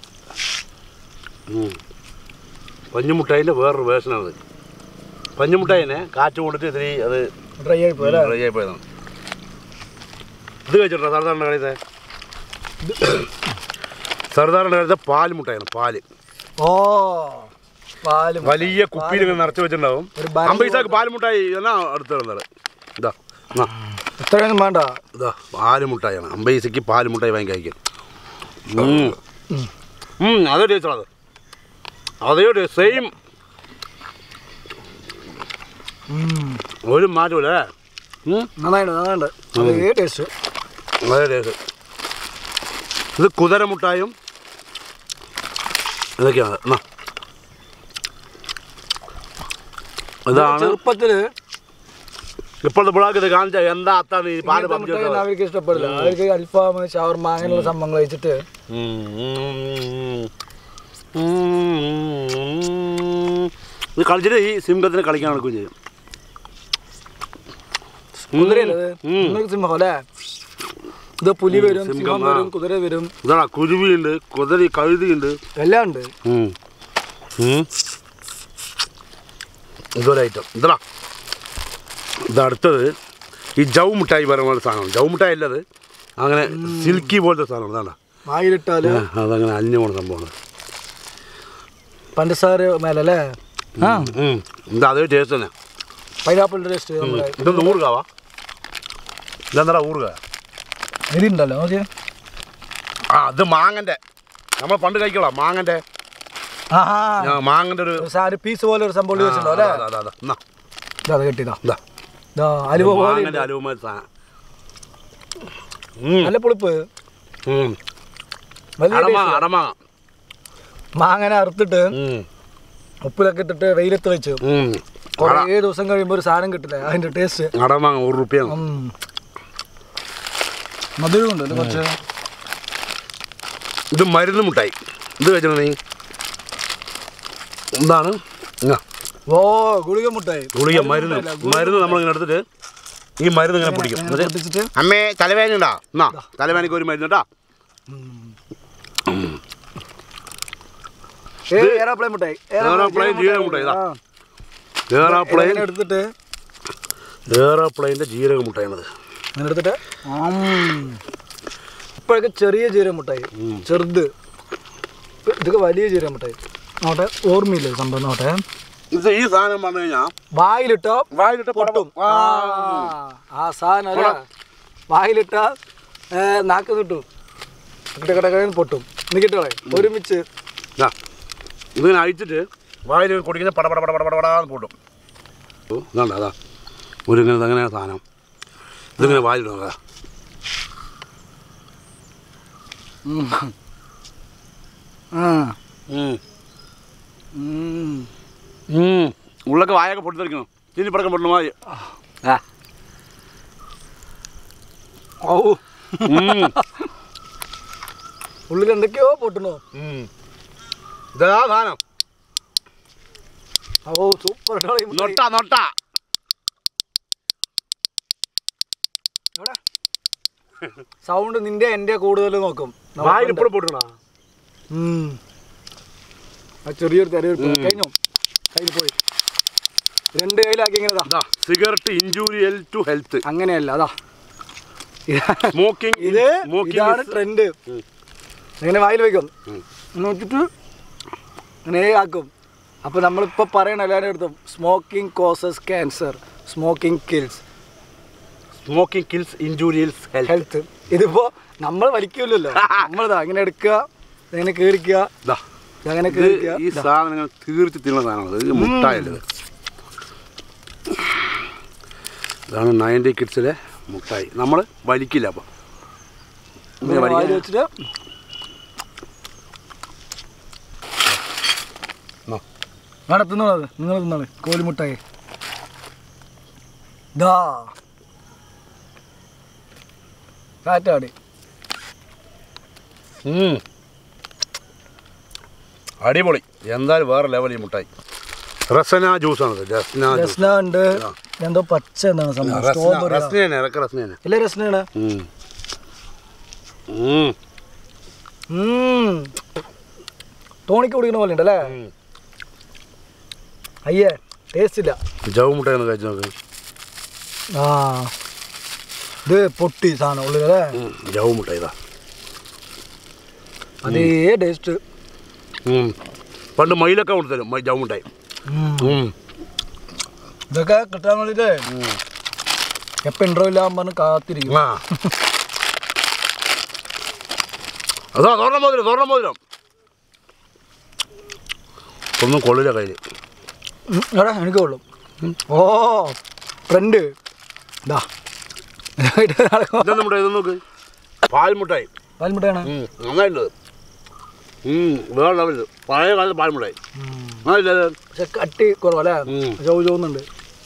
ഉം. പഞ്ഞുമുട്ടായിൻ്റെ വേറൊരു വേർഷനാണത് പഞ്ഞുമുട്ടായിനെ കാറ്റ് കൊണ്ടിട്ട് ഇതിരി അത് ഡ്രൈ ആയി പോയി അല്ലേ ഡ്രൈ ആയി പോയതാണ് ഇത് കഴിച്ചിട്ടുണ്ടോ സർദാറിൻ്റെ കളിയത്തെ സർദാറിൻ്റെ കളിയത്തെ പാൽ മുട്ടായാണ് പാല് ഓ പാലും വലിയ കുപ്പിയിൽ ഇങ്ങനെ നിറച്ച് വെച്ചിട്ടുണ്ടാവും ഒരു ബലി അമ്പൈസാക്ക് പാൽ മുട്ടായി എന്നാ അടുത്ത് കിടന്നത് ഇതാ എന്നാ ഇത്രയൊന്നും വേണ്ട ഇതാ പാല് മുട്ടായാണ് അമ്പൈസക്ക് പാൽ മുട്ടായി വാങ്ങി കഴിക്കും ഉം. ഉം, അതേ ടേസ്റ്റാണ് അത് അതേ ടേസ്റ്റ് സെയിം ഉം. ഒരു മാറ്റമില്ല ഉം, നന്നായിട്ട് നന്നായിട്ട് അതേ ടേസ്റ്റ് അതേ ടേസ്റ്റ് ഇത് കുതിരമുട്ടായും ഇതൊക്കെയാണ് എന്നാ ഇതാണ് ചെറുപ്പത്തില് ഇപ്പോഴത്തെ പിള്ളേർക്ക് ഇത് കാണിച്ച എന്താ അത്താണ് ഈ പാല് ഇങ്ങനത്തെ പബ്ജി മുട്ടായി ഒന്നും അവർക്ക് ഇഷ്ടപ്പെടില്ല അവർക്ക് അൽഫാം ഷവർമ അങ്ങനെയുള്ള സംഭവങ്ങൾ കഴിച്ചിട്ട് ഇത് കളിച്ചിട്ട് ഈ സിംഹത്തിന് കളിക്കാൻ നടക്കുകയും ചെയ്യും കുതിരയല്ലേ ഇത്? ഉം. നിങ്ങൾക്ക് സിംഹം അല്ലേ ഇത് പുലി വരും സിംഹം, സിംഹം ആ. വരും കുതിര വരും ഇതാ കുരുവിയുണ്ട് കുതിരി കഴുതിയുണ്ട് എല്ലാം ഉണ്ട് ഉം. ഉം. ഇതൊരു ഐറ്റം ഇതാ ഇത് അടുത്തത് ഈ ജൗ മിഠായി പറയുന്ന സാധനം ജൗ മിഠായി അല്ലത് അങ്ങനെ സിൽക്കി പോലത്തെ സാധനം ഇതാണ്ട വായിലിട്ടാല് അതങ്ങനെ അലിഞ്ഞു പോണ സംഭവമാണ് പഞ്ചസാര മേലല്ലേ ആ ഉം. ഇത് അതേ ടേസ്റ്റ് തന്നെ പൈനാപ്പിൾ ടേസ്റ്റ് നമ്മുടെ ഇതൊന്ന് ഊറുകാവാ ഇതെന്താ ഊറുക ഇതിണ്ടല്ലോ നോക്കിയേ ആ അത് മാങ്ങൻ്റെ നമ്മൾ പണ്ട് കഴിക്കോളാം മാങ്ങൻ്റെ ആഹാ ആ, മാങ്ങൻ്റെ ഒരു ഒരു സാരി പീസ് പോലെ ഒരു സംഭവം വെച്ചിട്ടുണ്ടോ അതാ, അല്ലേ അതാ, അതാ, അതാ. എന്നാ, ഇതാ അത് കിട്ടിയതാ ഇതാ. ഇതാ അലുവ പോലെ മാങ്ങൻ്റെ അലുവമാരി സാധനം ഉം. നല്ല പുളിപ്പ് ഉം. വലിയ അടമാങ്ങ taste. അടമാങ്ങ മാങ്ങനെ അറുത്തിട്ട് ഉം. ഉപ്പിലൊക്കെ ഇട്ടിട്ട് വെയിലത്ത് വെച്ചു ഉം. കുറേ ദിവസം കഴിയുമ്പോൾ ഒരു സാധനം കിട്ടില്ല അതിന്റെ ടേസ്റ്റ് അടമാങ്ങ ഒരു റുപ്യാണ് മധുരമുണ്ട് അല്ലേ കുറച്ച് ഇത് മരുന്ന് മുട്ടായി ഇത് കഴിച്ചിട്ട് നീ എന്താണ് ഇങ്ങ. ഓ ഗുളിക മുട്ടായി ഗുളിക മരുന്ന് മരുന്ന് നമ്മളിങ്ങനെ എടുത്തിട്ട് ഈ മരുന്ന് ഇങ്ങനെ പിടിക്കും ഇങ്ങനെ എന്നിട്ട് പൊട്ടിച്ചിട്ട് അമ്മേ തലവേദന ഉണ്ടാ എന്നാ തലവേദനയ്ക്ക് ഒരു മരുന്ന് കേട്ടാ ഏ ഏറാപ്ലൈ മുട്ടായി ഏറാപ്ലെയിൻ ജീരക മുട്ടായി, ഇതാ. ഏറാപ്ലെയിൻ ഇങ്ങനെ എടുത്തിട്ട് ഏറാപ്ലെയിൻ്റെ ജീരക മുട്ടായാണത് ഇങ്ങനെ എടുത്തിട്ട് ആം. ഇപ്പോഴൊക്കെ ചെറിയ ജീരക മുട്ടായി ചെറുത് ഇതൊക്കെ വലിയ ജീരക മുട്ടായി നോട്ടെ ഓർമ്മയില്ല ഇത് സംഭവം നോട്ടെ ഇത് ഈ സാധനം പറഞ്ഞു കഴിഞ്ഞാൽ വായിലിട്ടോ വായിലിട്ട് പൊട്ടും ആ. ആ ആ സാധനം അല്ലേ വായിലിട്ട നാക്ക് കിട്ടും കിട്ടക്കടക്കടന്ന് പൊട്ടും നിൽക്കട്ടെ ഒരുമിച്ച് ദാ, ഇതിങ്ങനെ അഴിച്ചിട്ട് വായിൽ കുടിക്കുന്ന പട പട പട പട പട പടാന്ന് പൊട്ടും ഓ, ഇതാണ്ട അതാ ഒരു ഇങ്ങനെ അങ്ങനെ സാധനം ഇതിങ്ങനെ വായിലിടും അതാ ഉം. ആ ഉം. ഉം. ഉം. ഉള്ളൊക്കെ വായൊക്കെ പൊട്ടിത്തെറിക്കണം ചിന്നി പടക്കം പൊട്ടണ മാതിരി ആ ഓ ഉം. ഉള്ളിൽ എന്തൊക്കെയോ പൊട്ടണോ ഉം. ഇതാ സാധനം ഓ സൂപ്പർ നൊട്ട നൊട്ട സൗണ്ട് നിന്റെ എന്റെ കൂടുതൽ നോക്കും വായിൽ ഇപ്പോഴും പൊട്ടണ ഉം. ആ ചെറിയൊരു തെരഞ്ഞെടുപ്പ് കഴിഞ്ഞു കയ്യിൽ പോയി രണ്ട് കയ്യിലാക്കി ഇങ്ങനെ ഇതാ. ഇതാ സിഗരറ്റ് ഇഞ്ചൂരിയൽ ടു ഹെൽത്ത് അങ്ങനെയല്ല അതാ സ്മോക്കിംഗ് ഇത് ഇതാണ് ട്രെൻഡ് ഉം. ഇങ്ങനെ വായിൽ വയ്ക്കും ഉം. നോക്കിയിട്ട് ഇങ്ങനെ ആക്കും അപ്പോൾ നമ്മളിപ്പോൾ പറയണ എല്ലാവരും അടുത്തും smoking causes cancer smoking kills smoking kills injurious health health ഇതിപ്പോൾ നമ്മൾ വലിക്കില്ലല്ലോ നമ്മളിതാ ഇങ്ങനെ എടുക്കുക ഇങ്ങനെ കീറിക്കുക ഇതാ അങ്ങനെ ഇത് കീറിക്കുക ഈ സാധനങ്ങൾ തീർത്ത് തിന്നുന്ന സാധനമാണ് ഇത് മുട്ടായല്ലേ ഇത് ഇതാണ് നയൻറ്റി കിഡ്സിലെ മുട്ടായി നമ്മൾ വലിക്കില്ല അപ്പം ഇങ്ങനെ വായിൽ വെച്ചിട്ട് അവിടെ തിന്നോളത് നിങ്ങൾ തിന്നോളെ കോലിമുട്ടായി ദാ കാറ്റാടി അടിപൊളി എന്തായാലും വേറെ ലെവൽ ഈ മുട്ടായി റസന ജ്യൂസാണത് രസ്ന ജ്യൂസ് രസ്ന ഉണ്ട് എന്തോ പച്ച എന്താണ് സംഭവം സ്ട്രോബെറി റസ്ന തന്നെ ഇറക്ക റസ്ന തന്നെ ഇല്ല രസ്നയാണ് ഉം. ഉം. തോണിക്ക് കുടിക്കുന്ന പോലെ ഉണ്ട് അല്ലേ ഉം. അയ്യേ ടേസ്റ്റ് ഇല്ല ജവ് മുട്ടായി ഒന്ന് കഴിച്ച് നോക്ക് ആ ഇത് പൊട്ടി സാധനം ഉള്ളിൽ അല്ലേ ഉം. ജവ് മുട്ടായി ഇതാ അതേ ടേസ്റ്റ് ഉം. പണ്ട് മയിലൊക്കെ കൊടുത്തരും ജവ് മുട്ടായി ഉം. ഇതൊക്കെ കിട്ടാൻ വേണ്ടിയിട്ട് എപ്പോൾ ഇൻട്രോ ഇല്ലാന്ന് പറഞ്ഞ് കാത്തിരിക്കും ആ അതാ തോർണം മോതിരം തോർണം മോതിരം ഒന്നും കൊള്ളില്ല കയ്യിൽ ഉം, എടാ എനിക്ക് കൊള്ളും ഓ ഫ്രണ്ട് ഇതാ ഇതെന്താ മുട്ടായി ഇതൊന്നും നോക്ക് പാൽ മുട്ടായി പാൽമുട്ടയാണ് ഉം, നന്നായിട്ടുണ്ട് ഉം, വേറെ ലെവല് പഴയ കാലത്ത് പാൽ മുട്ടായി നന്നായില്ലേ ഇത്? പക്ഷെ കട്ടി കുറവല്ലേ ഉം. ചോ ചോന്നുണ്ട്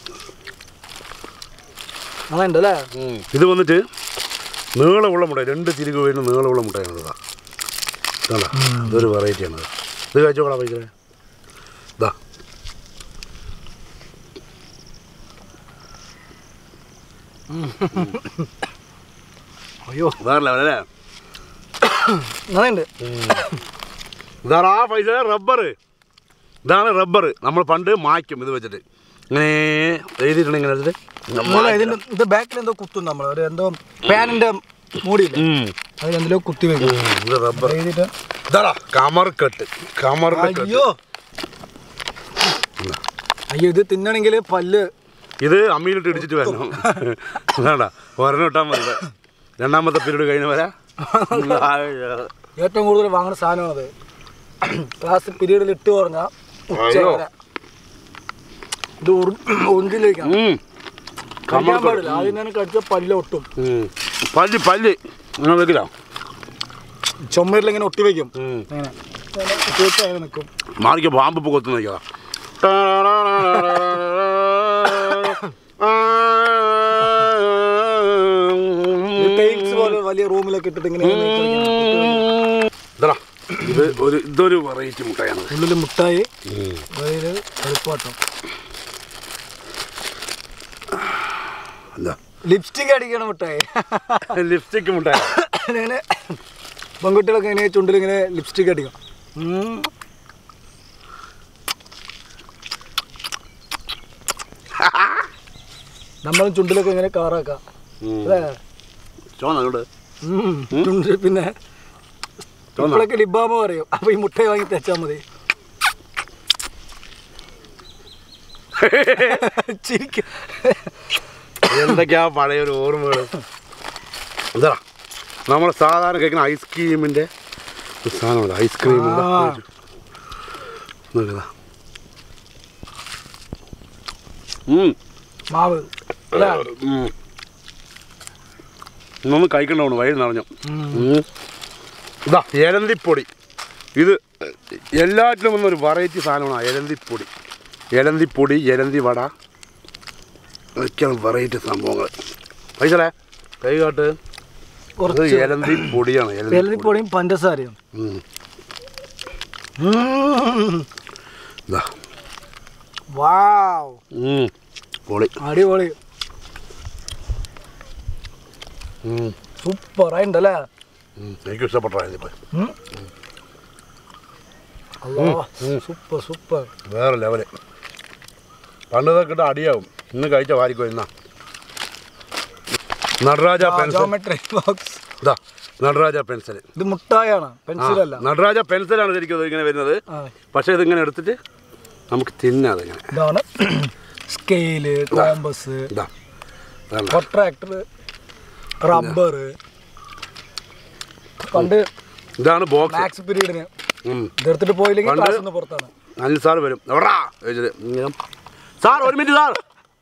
നന്നുണ്ട് അല്ലേ ഉം. ഇത് വന്നിട്ട് നീളമുള്ള മുട്ടായി രണ്ട് തിരികെ വീഴുന്ന നീളമുള്ള മുട്ടായാണ് ഇതാ ഇതാ ഇതൊരു വെറൈറ്റിയാണ് ഇത് കഴിച്ചോളാം പൈസ ഇതാ അയ്യോ വേറെ ലെവലല്ലേ നന്നുണ്ട് ഇതാണ് ആ പൈസ റബ്ബർ ഇതാണ് റബ്ബർ നമ്മൾ പണ്ട് മായ്ക്കും ഇത് വെച്ചിട്ട് ഇങ്ങനെ എഴുതിയിട്ടുണ്ട് ഇങ്ങനെ വെച്ചിട്ട് ഇങ്ങനെ ഇന്നലെ മായ്ക്കും. ഇതിന്റെ ഇത് ബാക്കിൽ എന്തോ കുത്തും നമ്മൾ ഒരു എന്തോ പാനിന്റെ മൂടിയില്ല ഉം. അതിലെന്തെല്ലോ കുത്തി വെക്കും ഉം, ഇത് റബ്ബർ എഴുതിയിട്ട് ഇതാടാ കമർക്കെട്ട് കമറിന്റെ കെട്ട് അയ്യോ അയ്യോ ഇത് തിന്നണമെങ്കിൽ പല്ല് ഇത് അമ്മിയിലിട്ട് ഇടിച്ചിട്ട് വരണം അതാണ്ടാ ഒരെണ്ണം ഇട്ടാൽ മതി ഇത്. രണ്ടാമത്തെ പീരീഡ് കഴിഞ്ഞ വരാ ഏറ്റവും കൂടുതൽ വാങ്ങുന്ന സാധനമാണത് ക്ലാസ് പീരീഡിൽ ഇട്ട് പറഞ്ഞാൽ ഉച്ച അയ്യോ. വരെ ഇത് ഒഞ്ചിലേക്കാണ് കഴിക്കാൻ പാടില്ല ആദ്യം തന്നെ കടിച്ച പല്ല് ഒട്ടും പല്ല് പല്ല് അങ്ങനെ വെക്കില്ല ചുമരിൽ ഇങ്ങനെ ഒട്ടി വെക്കും അങ്ങനെ ഇങ്ങനെ ഒട്ടി വെച്ച് അങ്ങനെ നിൽക്കും മാറിക്ക് പാമ്പ് ഇപ്പോൾ കൊത്തു നോക്കിയതാ ടൈൽസ് പോലെ വലിയ റൂമിലൊക്കെ ഇട്ടിട്ട് ഇങ്ങനെ കളിക്കണം. ഇതാ ഇത് ഒരു ഇതൊരു വെറൈറ്റി മുട്ടായാണ് ഉള്ളിൽ മുട്ടായി വെളിയിൽ കളിപ്പാട്ടം എന്താ ലിപ്സ്റ്റിക് അടിക്കണ മുട്ടായി ലിപ്സ്റ്റിക് മുട്ടായി ഇങ്ങനെ പെൺകുട്ടികളൊക്കെ ഇങ്ങനെ ചുണ്ടിൽ ഇങ്ങനെ ലിപ്സ്റ്റിക് അടിക്കും ഉം. നമ്മളും ചുണ്ടിലൊക്കെ ഇങ്ങനെ കാറാക്കാം അല്ലേ ചോന്ന അങ്ങോട്ട് ഉം. ചുണ്ടിൽ പിന്നെ ഇപ്പോഴൊക്കെ ലിബാമ പറയും അപ്പൊ ഈ മുട്ട വാങ്ങി തേച്ചാൽ മതി ചിരിക്ക എന്തൊക്കെയാ പഴയ ഒരു ഓർമ്മകൾ എന്താ നമ്മൾ സാധാരണ കഴിക്കുന്ന ഐസ്ക്രീമിൻ്റെ ഒരു സാധനമുണ്ട് ഐസ്ക്രീമിൻ്റെ ആ. നോക്കിയതാ ഉം. മാവ് അല്ലേ ഉം. ഇന്നൊന്ന് കഴിക്കണ്ടോണ് വഴി നിറഞ്ഞു ഉം. ഉം. ഇതാ എലന്തിപ്പൊടി ഇത് എല്ലാറ്റിലും വന്നൊരു വെറൈറ്റി സാധനമാണ് എലന്തിപ്പൊടി ഇലന്തിപ്പൊടി ഇലന്തി വട ഒക്കെയാണ് വെറൈറ്റി സംഭവങ്ങൾ പൈസലേ കൈ കാട്ട് ഇത് കുറച്ച് ഇലന്തി പൊടിയാണ് ഇലന്തി പൊടി. വെള്ളരിപ്പൊടിയും പഞ്ചസാരയും ഉം. ഉം. ഇതാ വാവ് ഉം. പൊളി അടിപൊളി ഉം. സൂപ്പർ ആയിട്ടുണ്ടല്ലേ ഉം. എനിക്ക് ഇഷ്ടപ്പെട്ടായിരുന്നു ഇപ്പം ഉം. അല്ലാ സൂപ്പർ സൂപ്പർ വേറെ ലെവല് പണ്ട് ഇതൊക്കെ ഇട്ട് അടിയാവും ഇന്ന് കഴിച്ച വാരിക്കോ എന്നാ നടരാജ പെൻസിൽ ജോമെട്രി ബോക്സ് ഇതാ നടരാജ പെൻസിൽ ഇത് മുട്ടായാണ് പെൻസിലല്ല നടരാജ പെൻസിലാണ് ശരിക്കും ഇത് ഇങ്ങനെ വരുന്നത് ആ, പക്ഷേ ഇതിങ്ങനെ എടുത്തിട്ട് നമുക്ക് തിന്നാം അതിങ്ങനെ ഇതാണ് സ്കെയില് കോമ്പസ് ഇതാ ഇതാണ്. പ്രൊട്രാക്ടർ റബ്ബർ പണ്ട് ഇതാണ് ബോക്സ് മാത്സ് പീരീഡിന് ഇതെടുത്തിട്ട് പോയില്ലെങ്കിൽ പണ്ട് ക്ലാസ് ഒന്ന് പുറത്താണ് അനിൽ സാർ വരും എവിടാ ചോദിച്ചത് ഇങ്ങനെ സാർ ഒരു മിനിറ്റ് സാർ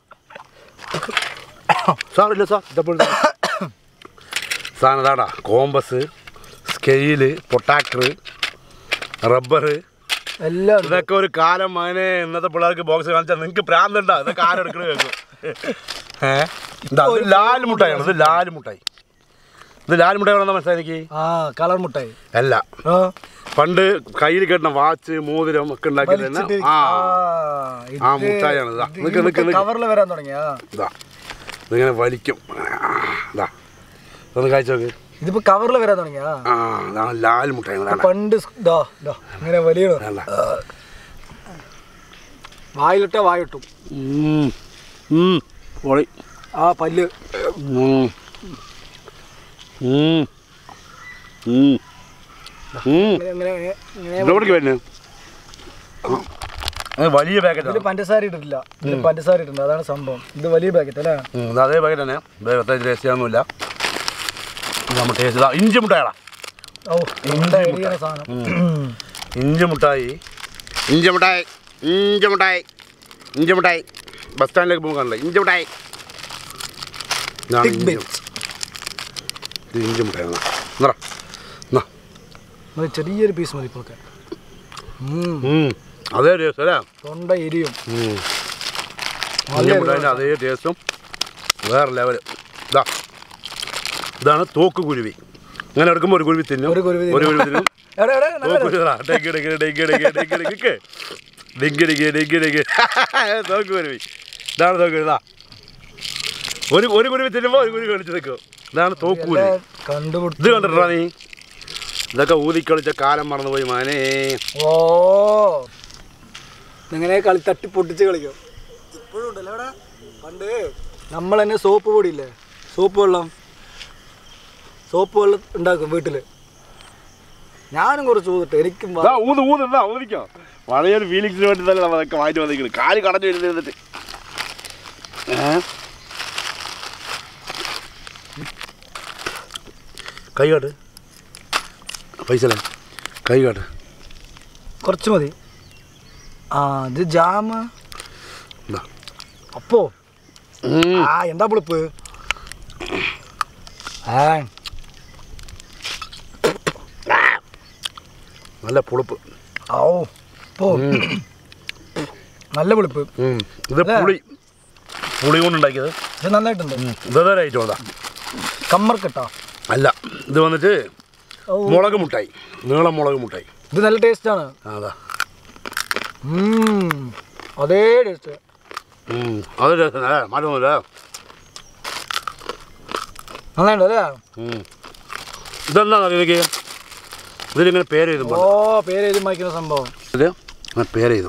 സാർ ഇല്ല സാർ ഇതപ്പോൾ സാധനം ഇതാടാ കോമ്പസ് സ്കെയില് പൊട്ടാക്ടർ റബ്ബർ എല്ലാം ഉണ്ട്. ഇതൊക്കെ ഒരു കാലം മകനെ ഇന്നത്തെ പിള്ളേർക്ക് ബോക്സ് കാണിച്ചാൽ നിങ്ങൾക്ക് പ്രാന്തണ്ടാ ഇതൊക്കെ ആരെടുക്കണ കേൾക്കും ഏഹ് ഇതാ ഇത് ലാൽ മുട്ടായാണ് ഇത് ലാൽ മുട്ടായി ഇത് ലാൽ മുട്ടായി വേണമെന്ന് മനസ്സിലായി എനിക്ക് ആ കളർ മുട്ടായി അല്ല ആ, പണ്ട് കയ്യിൽ കെട്ടുന്ന വാച്ച് മോതിരം ഒക്കെ ഉണ്ടാക്കിയത് തന്നെ വലിച്ചിട്ട് ആ ഇത് ആ മുട്ടായാണ് ഇതാ ഇത് നിക്ക് നിക്ക് നിക്ക് കവറിൽ വരാൻ തുടങ്ങിയാ ഇതാ ഇതിങ്ങനെ വലിക്കും ഇതാ ഇതൊന്ന് കഴിച്ചു നോക്ക് ഇതിപ്പോ കവറിൽ വരാൻ തുടങ്ങിയാ ആ ഇതാണ് ലാൽ മുട്ടായി ഇതാണ് പണ്ട് സ്- ദാ ദാ ഇങ്ങനെ വലിയ വേണ്ട. വായിലിട്ട വായിട്ടും ഉം. ഉം. പൊളി ആ പല്ല് ഉം. ഉം. ഉം. ഉം. ഇങ്ങനെ ഇങ്ങനെ ഇങ്ങനെ- ഇങ്ങനെ ഇതെവിടേക്ക് വരുന്നത് വലിയ ഇതില് പാക്കറ്റാണ് പഞ്ചസാര ഇട്ടിട്ടില്ല ഇതില് പഞ്ചസാര ഇട്ടിട്ടുണ്ട് അതാണ് സംഭവം ഇത് വലിയ പാക്കറ്റ് അല്ലേ ഇത് അതേ പാക്കറ്റ് തന്നെ ഇത് പ്രത്യേകിച്ച് ടേസ്റ്റ് ചെയ്യാനൊന്നുമില്ല ഇത് നമ്മൾ ടേസ്റ്റ് ഇതാ ഇഞ്ചി മുട്ടായടാ ഓ എന്താ എരിയണ സാധനം ഇഞ്ചി മുട്ടായി ഇഞ്ചി മുട്ടായി ഇഞ്ചി മുട്ടായി ഇഞ്ചി മുട്ടായി ബസ് സ്റ്റാൻഡിലേക്ക് പോകുമ്പോൾ കാണില്ല ഇഞ്ചി മുട്ടായി ഇതാണ് Thick ഇഞ്ചി bits. ഇത് ഇഞ്ചി മുട്ടായി എന്നാ എന്നാ എന്നാ മതി ചെറിയൊരു പീസ് മതി ഇപ്പോഴൊക്കെ ഉം, ഉം. അതേ ടേസ്റ്റ് അല്ലേ തൊണ്ട എരിയും ഉം. നല്ല ഇഞ്ചി മുട്ടായിൻ്റെ അതേ ടേസ്റ്റും വേറെ ലെവൽ ഇതാ ഇതാണ് തോക്ക് കുരുവി ഇങ്ങനെ എടുക്കുമ്പോൾ ഒരു കുരുവി തിന്നും ഒരു കുരുവി ഒരു കുരുവി തിന്നും എവിടെ എവിടെ നല്ല തോക്ക് കുരുവിതാ. ഡിഗ് ഡിഗ് ഡിഗ് ഡിഗ് ഡിഗ് ഡിഗ് ഡിഗ്. ഡിഗ് ഡിഗ് ഡിഗ് ഡിഗ്. തോക്ക് കുരുവി ഇതാണ് തോക്ക് കുരുവി ഇതാ ഒരു ഒരു കുരുവി തിന്നുമ്പോൾ ഒരു കുരുവി കളിച്ച് നിൽക്കും ഇതാണ് തോക്ക് കുരുവി എല്ലാം കണ്ടുപിടി ഇത് കണ്ടിട്ടാ നീ ഇതൊക്കെ ഊതിക്കളിച്ച കാലം മറന്നുപോയി മാനേ ഓ ഇങ്ങനെ കളി തട്ടി പൊട്ടിച്ച് കളിക്കും ഇപ്പോഴും ഉണ്ടല്ലോ ഇവിടെ പണ്ട് നമ്മൾ തന്നെ സോപ്പ് പൊടി ഇല്ലേ സോപ്പ് വെള്ളം സോപ്പ് വെള്ളം ഉണ്ടാക്കും വീട്ടിൽ ഞാനും കുറച്ച് ഊതിട്ട് എനിക്കും വ- ഇതാ ഊത് ഊത് ഇതാ ഊതിക്കോ പഴയൊരു ഫീലിങ്സിന് വേണ്ടി തന്നെ നമ്മൾ അതൊക്കെ വാങ്ങി വന്നിരിക്കുന്നത് കാല് കടഞ്ഞു വരുന്നിട്ട് ഏ കൈ കാട്ട് പൈസ അല്ലേ കൈ കാട്ട് കുറച്ച് മതി ആ ഇത് ജാമ് ഇതാ അപ്പോ ഉം. ആ എന്താ പുളിപ്പ് ആ നല്ല പുളിപ്പ് ഓ പോ നല്ല പുളിപ്പ് ഉം. ഇത് പുളി പുളി കൊണ്ടുണ്ടാക്കിയത് ഇത് നന്നായിട്ടുണ്ട് ഇതൊരു ഐറ്റം അതാ കമ്മർക്കട്ടാ അല്ല ഇത് വന്നിട്ട് ഓ മുളക് മുട്ടായി നീളം മുളക് മുട്ടായി ഇത് നല്ല ടേസ്റ്റ് ആണ് ആ, അതാ ഉം, അതേ ടേസ്റ്റ് ഉം. അത് രസം അല്ലേ മാറ്റമൊന്നുമില്ല നന്നായിട്ട് അല്ലേ ഉം. ഇതെന്താ ഇതിലേക്ക് ഇതിലിങ്ങനെ പേര് എഴുതും ഓ പേര് എഴുതി വായിക്കുന്ന സംഭവം ഇത് അങ്ങനെ പേര് എഴുതും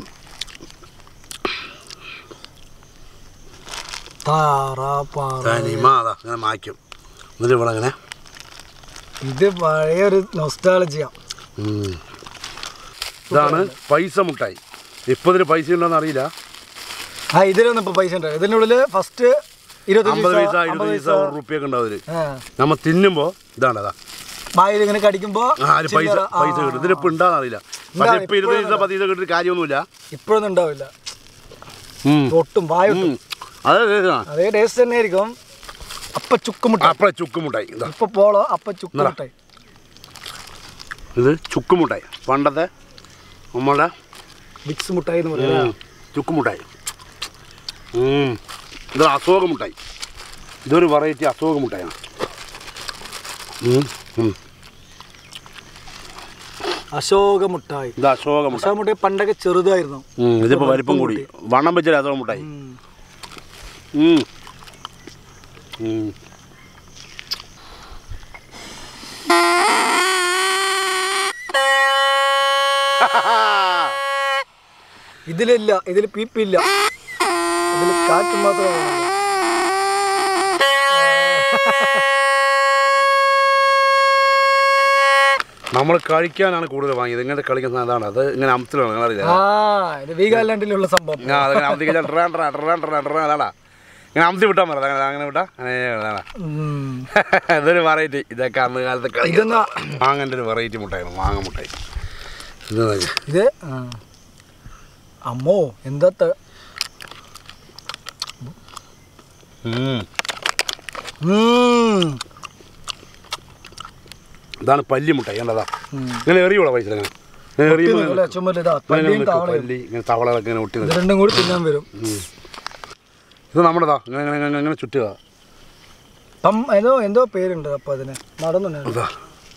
താറാപ്പാറ തനിമ അതാ അങ്ങനെ മായ്ക്കും എന്നിട്ട് ഇവിടെ അങ്ങനെ ഇത് പഴയൊരു നൊസ്റ്റാളജിയ ഉം. ഇതാണ് പൈസ മുട്ടായി ഇപ്പോൾ ഇതിന് പൈസ ഉണ്ടോന്ന് അറിയില്ല ആ ഇതിലൊന്നും ഇപ്പൊ പൈസ ഉണ്ട് ഇതിൻ്റെ ഉള്ളില് ഫസ്റ്റ് ഇരുപത്തഞ്ച് അമ്പത് പൈസ പൈസ ഇരുപത് അമ്പത് പൈസ പൈസ ഒരു റുപ്യൊക്കെ ഉണ്ടാവും ഇതിൽ ആ, നമ്മൾ തിന്നുമ്പോൾ ഇതാണ് അതാ വായിൽ ഇങ്ങനെ കടിക്കുമ്പോ ആ ഒരു പൈസ ചില്ലറ, ആ, പൈസ കിട്ടും ഇതിലിപ്പോൾ ഉണ്ടാന്ന് അറിയില്ല പക്ഷേ ഉണ്ടാവും, ഇപ്പോൾ ഇരുപത് പൈസ ഇപ്പോഴും പത്ത് പൈസ കിട്ടിയിട്ട് കാര്യമൊന്നുമില്ല ഇപ്പോഴൊന്നും ഉണ്ടാവില്ല ഉം. ഒട്ടും വായൊട്ടും ഉം. അതെ അതെ അതെ. അതേ ടേസ്റ്റ് തന്നെ ആയിരിക്കും അപ്പ ചുക്കുമുട്ട അപ്പഴേ ചുക്കുമുട്ടായി ഇതാ ഇപ്പൊ പോളോ അപ്പ ചുക്കുമുട്ടായി ഇത് ചുക്കുമുട്ടായി പണ്ടത്തെ നമ്മളുടെ മിക്സ് മുട്ടായി എന്ന് പറയാം ചുക്ക് മുട്ടായി ഉം. ഇത് അശോക മുട്ടായി ഇതൊരു വെറൈറ്റി അശോക മുട്ടായാണ് ഉം, ഉം. അശോക മുട്ടായി ഇത് അശോക മുട്ടായി അശോക മുട്ടായി പണ്ടൊക്കെ ചെറുതായിരുന്നു ഉം, ഇതിപ്പോൾ വലിപ്പം കൂടി വണ്ണം വെച്ചൊരു അശോക മുട്ടായി ഉം. ഉം. ഉം. ഇതിലില്ല ഇതിൽ പീപ്പില്ല ഇതിൽ കാറ്റ് മാത്രമേ നമ്മൾ കഴിക്കാനാണ് കൂടുതൽ വാങ്ങിയത് ഇങ്ങനത്തെ കളിക്കുന്ന സാധനമാണ് അത് ഇങ്ങനെ അമത്തിലാണ് നിങ്ങളറിയില്ല ആ ഇത് വീഗാലാൻഡിലുള്ള സംഭവം ഞാൻ അതങ്ങനെ അമത്തി കഴിച്ചാൽ ട്രാൻ ട്രാൻ ട്രാൻ ട്രാൻ ട്രാൻ അതാടാ ഇങ്ങനെ അമത്തി വിട്ടാൽ മതി അങ്ങനെ അങ്ങനെ വിട്ടാ അങ്ങനെ അതാണ് ഉം. ഇതൊരു വെറൈറ്റി ഇതൊക്കെ അന്ന് കാലത്ത് കളി ഇതെന്നാ മാങ്ങൻ്റെ ഒരു വെറൈറ്റി മുട്ടായിരുന്നു മാങ്ങ മുട്ടായി ഇത് നോക്ക്. ഇത് ആ. അമ്മോ എന്താ ത- ഉം. ഉം. ഇതാണ് പല്ലി മുട്ടായി കണ്ടതാ ഉം. ഇങ്ങനെ എറിയുള്ള പൈസ ഇങ്ങനെ ഇങ്ങനെ എറിയുമ്പോൾ അല്ലേ, ചുമരിൽ ഇതാ, ഇങ്ങനെ പല്ലിയും നിൽക്കും, തവളയും. പല്ലി ഇങ്ങനെ തവളകളൊക്കെ ഇങ്ങനെ ഒട്ടി ഇത് നിൽക്കും രണ്ടും കൂടി തിന്നാൻ വരും ഉം. ഇത് നമ്മുടെതാ ഇങ്ങനെ ഇങ്ങനെ ഇങ്ങനെ ഇങ്ങനെ ചുറ്റുക പം എന്തോ എന്തോ പേരുണ്ട് അപ്പൊ അതിന് നടന്നു ഇതാ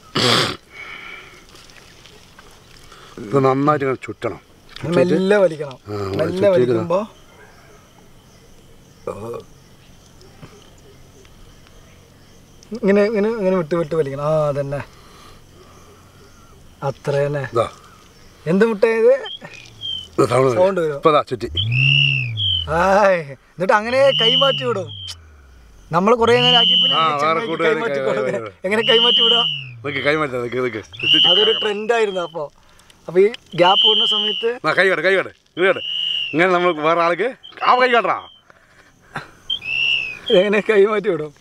ഇത് നന്നായിട്ട് ഇങ്ങനെ ചുറ്റണം മെല്ലെ വലിക്കണം ആ, മെല്ലെ ചുറ്റിയിട്ട് വലിക്കുമ്പോ ഇങ്ങനെ ഇങ്ങനെ ഇങ്ങനെ വിട്ട് വിട്ട് വലിക്കണം ആ അതന്നെ അത്ര തന്നെ ഇതാ എന്ത് മുട്ടായത് ഇത് തവള Sound വരും. ഇപ്പൊ ഇതാ ചുറ്റി ആയ് എന്നിട്ട് അങ്ങനെ കൈമാറ്റി വിടും നമ്മൾ കുറെ നേരം ആക്കി പിന്നെ ആ, ഈ വേറെ ചെങ്ങായിക്ക് കൂട്ടുകാര് കൈമാറ്റി കൈ- കൊടുക്കും. കൈ- കൈ- എങ്ങനെ കൈമാറ്റി വിടുക നിൽക്ക് കൈ മാറ്റാ നിൽക്ക് നിൽക്ക് ചുറ്റി അതൊരു ട്രെൻഡായിരുന്നു അപ്പോൾ അപ്പോൾ ഈ ഗ്യാപ്പ് വിടുന്ന സമയത്ത് ആ കൈ കാട്ട് കൈ കാട്ട് കൈ കാട്ട് ഇങ്ങനെ നമ്മൾ വേറെ ആൾക്ക് ആ കൈ കാട്ടറാ എങ്ങനെ കൈമാറ്റി വിടും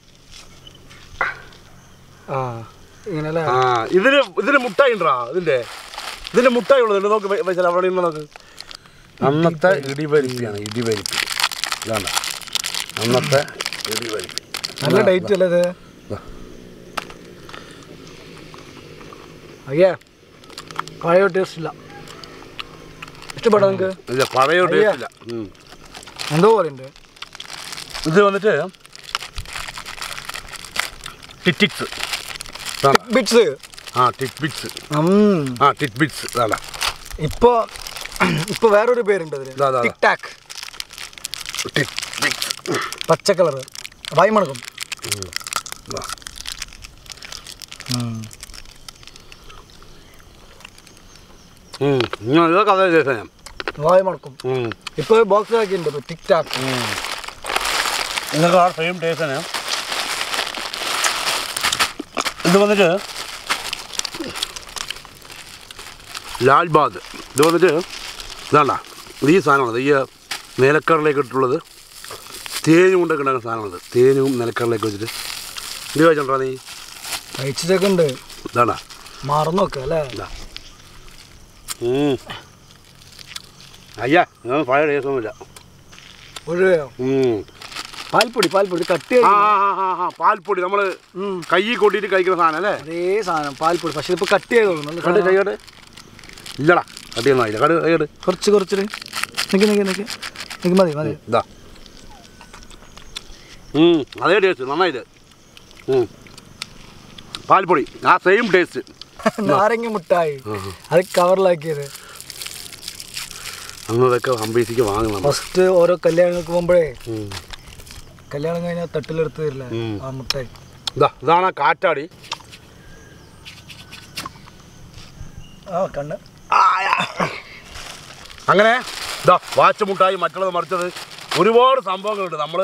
ആ ഇങ്ങനെ അല്ലേ ആ ഇതിന് ഇതിന് മുട്ടായി ഉണ്ടോ ഇതിന്റെ ഇതിന്റെ മുട്ടായി ഉള്ളത് നോക്ക് വെ- വെച്ചാൽ അവിടെ നിന്ന് നോക്ക് അന്നത്തെ ഇടിപരിപ്പിയാണ് ഇടിപരിപ്പ് ഇതാണ് അന്നത്തെ ഇടിപരിപ്പ് നല്ല ഡേറ്റ് അല്ലേ ഇത് ദാ. അയ്യേ പഴയ ടേസ്റ്റ് ഇല്ല ഇഷ്ടപ്പെട്ടോ നിങ്ങൾക്ക് ഇല്ല പഴയ ടേസ്റ്റ് ഇല്ല ഉം. എന്തോ പോലെ ഉണ്ട് ഇത് വന്നിട്ട് ടിറ്റിക്സ് ബിറ്റ്സ് ആ ടിറ്റ് ബിറ്റ്സ് ആ ടിറ്റ് ബിറ്റ്സ് അതാ ഇപ്പൊ ഇപ്പൊ വേറൊരു പേരുണ്ട് അതിന് ദാ, ദാ, ദാ. ടിക് ടാക്ക് ടിറ്റ് ബിറ്റ്സ് പച്ച കളർ വായി മണക്കും ദാ. ഉം. ഞാൻ ഇതൊക്കെ അതേ ദിവസം ഞാൻ വായി മണക്കും ഉം. ഇപ്പൊ ബോക്സ് ആക്കിയിട്ടുണ്ട് ഇപ്പൊ ടിക് ടാക്ക് ഇതൊക്കെ ആ സെയിം ടേസ്റ്റ് തന്നെ ഇത് വന്നിട്ട് ലാൽബാദ് ഇത് വന്നിട്ട് ഇതാണ്ട ഇത് ഈ സാധനമാണ് ഈ നിലക്കറിലേക്ക് ഇട്ടുള്ളത് തേനും കൊണ്ടൊക്കെ ഉണ്ടാക്കുന്ന സാധനമാണത് തേനും നിലക്കറിലേക്ക് വെച്ചിട്ട് ഇത് കഴിച്ചിട്ടുണ്ടോ നീ കഴിച്ചിട്ടൊക്കെ ഉണ്ട് ഇതാണ്ടാ മറന്നു നോക്കുക അല്ലേ ഇതാ ഉം. അയ്യാ ഇതൊന്നും പഴയ ടേസ്റ്റ് ഒന്നുമില്ല ഒഴിവയോ ഉം. പാൽപ്പൊടി പാൽപ്പൊടി കട്ടി ആ ആ ആ, ആ ആ പാൽപ്പൊടി നമ്മൾ കൈ കൊട്ടിയിട്ട് കഴിക്കുന്ന സാധനം അല്ലേ അതേ സാധനം പാൽപ്പൊടി പക്ഷെ ഇപ്പൊ കട്ടി ആയി തോന്നുന്നു കട്ട് കൈകട്ട് ഇല്ലടാ കട്ടിയൊന്നും ആയില്ല കട് കൈകട്ട് കുറച്ച് കുറച്ച് നിക്ക് നിക്ക് നിക്ക് നിക്ക് മതി മതി ഇതാ ഉം, അതേ ടേസ്റ്റ് നന്നായിട്ട് ഉം. പാൽപ്പൊടി ആ സെയിം ടേസ്റ്റ് നാരങ്ങ മുട്ടായി അത് കവറിലാക്കിയത് അന്നതൊക്കെ അമ്പീസിക്ക് വാങ്ങണം ഫസ്റ്റ് ഓരോ കല്യാണങ്ങൾക്ക് പോകുമ്പോഴേ ഉം. കല്യാണം കഴിഞ്ഞാൽ തട്ടിലെടുത്ത് തരില്ലേ ഉം. ആ മുട്ടായി ഇതാ ഇതാണ് ആ കാറ്റാടി ആ കണ്ണ് അങ്ങനെ ഇതാ വാച്ച് മുട്ടായി മറ്റുള്ളത് മറിച്ചത് ഒരുപാട് സംഭവങ്ങളുണ്ട് നമ്മൾ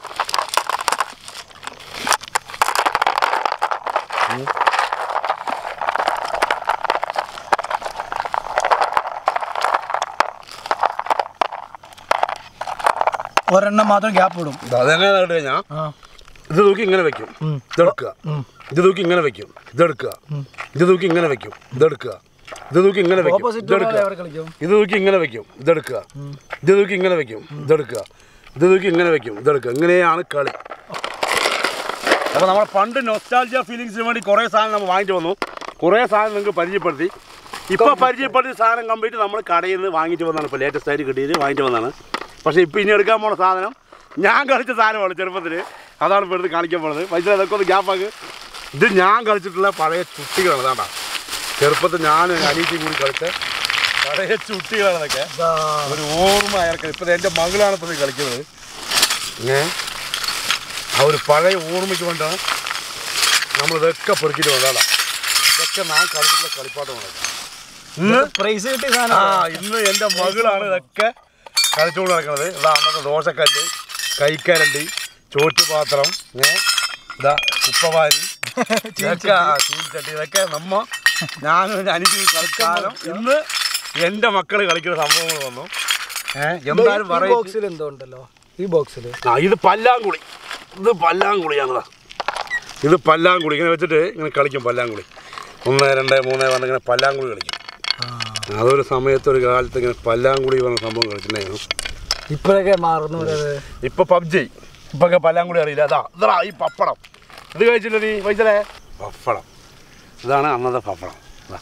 ഒരെണ്ണം മാത്രം ഗ്യാപ്പ് ഇടും അതെങ്ങനെ കേട്ട് കഴിഞ്ഞാൽ ആ ഇത് തൂക്കി ഇങ്ങനെ വെക്കും ഉം. ഇതെടുക്കുക ഉം. ഇത് തൂക്കി ഇങ്ങനെ വെക്കും ഇതെടുക്കുക ഇത് തൂക്കി ഇങ്ങനെ വെക്കും ഇതെടുക്കുക ഇത് തൂക്കി ഇങ്ങനെ വെക്കും ഓപ്പോസിറ്റ് ഇതെടുക്കുക അവർ കളിക്കും ഇത് തൂക്കി ഇങ്ങനെ വെക്കും ഇതെടുക്കുക ഇത് തൂക്കി ഇങ്ങനെ വെക്കും ഇതെടുക്കുക ഇത് തൂക്കി ഇങ്ങനെ വെക്കും ഇതെടുക്കുക ഇങ്ങനെയാണ് കളി അപ്പോൾ നമ്മൾ പണ്ട് നൊസ്റ്റാൾജിയ ഫീലിങ്സിന് വേണ്ടി കുറേ സാധനം നമ്മൾ വാങ്ങിച്ചു വന്നു കുറേ സാധനം നിങ്ങൾക്ക് പരിചയപ്പെടുത്തി ഇപ്പോൾ പരിചയപ്പെടുന്ന സാധനം കംപ്ലീറ്റ് നമ്മൾ കടയിൽ നിന്ന് വാങ്ങിയിട്ട് വന്നതാണ് ഇപ്പോൾ ലേറ്റസ്റ്റ് ആയിട്ട് കിട്ടിയത് വാങ്ങിയിട്ട് വന്നതാണ് പക്ഷേ ഇപ്പോൾ ഇനി എടുക്കാൻ പോണ സാധനം ഞാൻ കളിച്ച സാധനമാണ് ചെറുപ്പത്തിൽ അതാണ് ഇപ്പോൾ എടുത്ത് കാണിക്കാൻ പോണത് പൈസ അതൊക്കെ ഒന്ന് ഗ്യാപ്പാക്ക് ഇത് ഞാൻ കളിച്ചിട്ടുള്ള പഴയ ചുട്ടികളാണ് അതാണ്ടാ ചെറുപ്പത്തിൽ ഞാൻ അനീറ്റി കൂടി കളിച്ച പഴയ ചുട്ടികളാണ് ഇതൊക്കെ ഇതാ. ഒരു ഓർമ്മ അയർക്കം ഇപ്പം എൻ്റെ മകളാണ് ഇപ്പോൾ ഇത് കളിക്കുന്നത് ഏ ആ ഒരു പഴയ ഓർമ്മയ്ക്ക് വേണ്ടിയാണ് നമ്മളിതൊക്കെ പെറുക്കിയിട്ട് വന്നതാടാ ഇതൊക്കെ ഞാൻ കളിച്ചിട്ടുള്ള കളിപ്പാട്ടമാണ് ഇന്ന് പ്രൈസ് കിട്ടിയ ആ സാധനം ഇന്ന് എൻ്റെ മകളാണ് ഇതൊക്കെ കളിച്ചുകൊണ്ട് നടക്കുന്നത് ഇതാ അന്നത്തെ ദോശക്കല്ല് കൈക്കരണ്ടി ചോറ്റുപാത്രം ഏ ഇതാ കുപ്പവാരി ഇതൊക്കെ ആ, ചീനിച്ചട്ടി ഇതൊക്കെ നമ്മ ഞാനും അനിക്ക് കളിക്കാലം ഇന്ന് എൻ്റെ മക്കൾ കളിക്കുന്ന സംഭവങ്ങൾ വന്നു ഏഹ് എന്തായാലും ഈ പറയും ബോക്സിൽ എന്തോ ഉണ്ടല്ലോ ഈ ബോക്സിൽ ആ ഇത് പല്ലാങ്കുളി ഇത് പല്ലാങ്കുളിയാണതാ ഇത് പല്ലാങ്കുളി ഇങ്ങനെ വെച്ചിട്ട് ഇങ്ങനെ കളിക്കും പല്ലാങ്കുളി ഒന്ന് രണ്ട് മൂന്ന് പറഞ്ഞ് ഇങ്ങനെ പല്ലാങ്കുളി കളിക്കും അതൊരു സമയത്ത് ഒരു കാലത്ത് ഇങ്ങനെ പല്ലാങ്കുളി പറഞ്ഞ സംഭവം കളിച്ചിട്ടുണ്ടായിരുന്നു ഇപ്പോഴൊക്കെ മാറുന്നു അത് ഇപ്പൊ പബ്ജി ഇപ്പൊക്കെ പല്ലാങ്കുളി അറിയില്ല അതാ ഇതാ ഈ പപ്പടം ഇത് കഴിച്ചില്ല നീ കഴിച്ചല്ലേ പപ്പടം ഇതാണ് അന്നത്തെ പപ്പടം ഇതാ.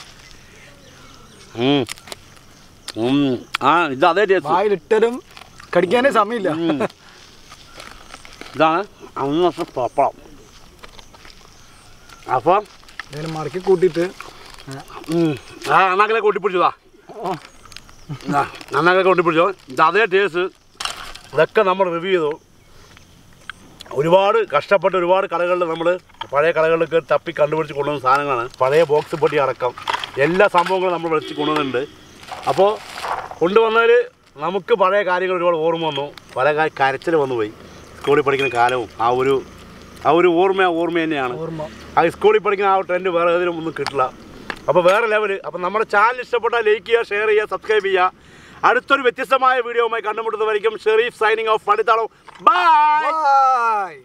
ഉം. ഉം. ആ ഇത് അതേ ടേസ്റ്റ് വായിലിട്ടലും കടിക്കാനേ സമയമില്ല ഉം. ഇതാണ് അന്നത്തെ പപ്പടം അപ്പം ഇതിന് മടക്കി കൂട്ടിയിട്ട് ഉം. ആ അണ്ണാക്കളെ കൊട്ടിപ്പിടിച്ചതാ അണ്ണാക്കളെ കൊട്ടിപ്പിടിച്ചോ ഇത് അതേ ടേസ്റ്റ് ഇതൊക്കെ നമ്മൾ റിവ്യൂ ചെയ്തു ഒരുപാട് കഷ്ടപ്പെട്ട് ഒരുപാട് കടകളിൽ നമ്മൾ പഴയ കടകളിലൊക്കെ തപ്പി കണ്ടുപിടിച്ച് കൊണ്ടുവന്ന സാധനങ്ങളാണ് പഴയ ബോക്സ് പൊട്ടി അടക്കം എല്ലാ സംഭവങ്ങളും നമ്മൾ വിളിച്ച് കൊണ്ടുവന്നിട്ടുണ്ട് അപ്പോൾ കൊണ്ടുവന്നതിൽ നമുക്ക് പഴയ കാര്യങ്ങൾ ഒരുപാട് ഓർമ്മ വന്നു പല കാ- കരച്ചിൽ വന്നു പോയി സ്കൂളിൽ പഠിക്കുന്ന കാലവും ആ ഒരു ആ ഒരു ഓർമ്മ ഓർമ്മ തന്നെയാണ് ഓർമ്മ ആ സ്കൂളിൽ പഠിക്കുന്ന ആ ട്രെൻഡ് വേറെ ഏതിലും ഒന്നും കിട്ടില്ല അപ്പോൾ വേറെ ലെവൽ അപ്പോൾ നമ്മുടെ ചാനൽ ഇഷ്ടപ്പെട്ടാൽ ലൈക്ക് ചെയ്യുക ഷെയർ ചെയ്യുക സബ്സ്ക്രൈബ് ചെയ്യുക അടുത്തൊരു വ്യത്യസ്തമായ വീഡിയോയുമായി കണ്ടുമുട്ടുന്നതായിരിക്കും Shereef signing off Panithalam bye Bye.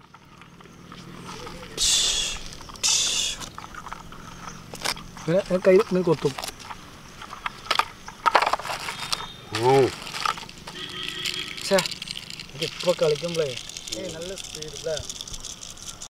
ഇങ്ങനെ കൈ ഇങ്ങനെ കൊത്തും ഛേ ഇതിപ്പോൾ കളിക്കുമ്പോഴേ നല്ല സ്പീഡില്ല